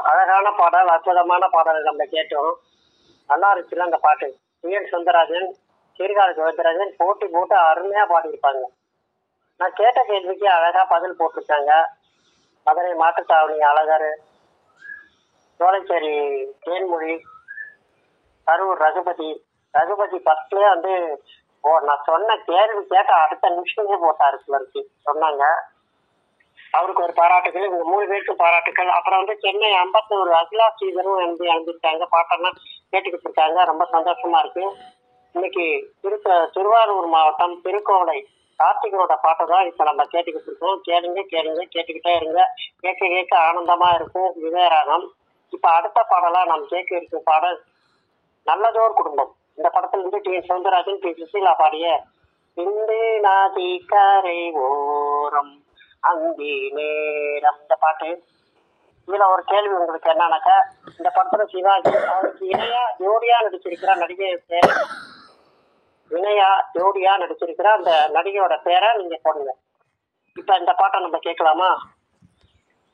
அழகான பாடல் அற்புதமான பாடல் நம்ம கேட்டோம் நல்லா இருந்துச்சுல அந்த பாட்டு டிஎன் சுந்தரராஜன் சீர்காழி கோவிந்தராஜன் போட்டி போட்டு அருமையா பாடியிருப்பாங்க நான் கேட்ட கேள்விக்கு அழகா பதில் போட்டிருக்காங்க மதுரை மாட்டுத்தாவணி அழகர் சோலைச்சேரி தேன்மொழி கரூர் ரகுபதி ரகுபதி ஃபர்ஸ்ட்லேயே வந்து ஓ நான் சொன்ன கேள்வி கேட்ட அடுத்த நிமிஷமே போட்டாரு சிலருக்கு சொன்னாங்க அவருக்கு ஒரு பாராட்டுகள் இவங்க மூணு பேருக்கும் பாராட்டுகள் அப்புறம் வந்து சென்னை அம்பத்தூர் அகிலா ஸ்ரீதரும் வந்து எழுந்திருக்காங்க பாட்டெல்லாம் கேட்டுக்கிட்டு இருக்காங்க ரொம்ப சந்தோஷமா இருக்கு இன்னைக்கு திருத்த திருவாரூர் மாவட்டம் திருக்கோளை கார்த்திகனோட பாட்டை தான் இப்போ நம்ம கேட்டுக்கிட்டு இருக்கோம் கேளுங்க கேளுங்க கேட்டுக்கிட்டே இருங்க கேட்க கேட்க ஆனந்தமா இருக்கும் விஜயராகம் இப்போ அடுத்த பாடலா நாம் கேட்க இருக்கும் பாடல் நல்லதோர் குடும்பம் இந்த படத்துல இருந்து T N Soundararajan P Susheela பாடிய இந்து நாதி கரை ஓரம் அந்தி நேரம் இந்த பாட்டு இதுல ஒரு கேள்வி உங்களுக்கு என்னன்னாக்கா இந்த படத்துல சிவாஜி அவருக்கு இணையா ஜோடியா நடிச்சிருக்கிற நடிகை பேர் இணையா ஜோடியா நடிச்சிருக்கிற அந்த நடிகையோட பேரை நீங்க போடுங்க இப்ப இந்த பாட்டை நம்ம கேட்கலாமா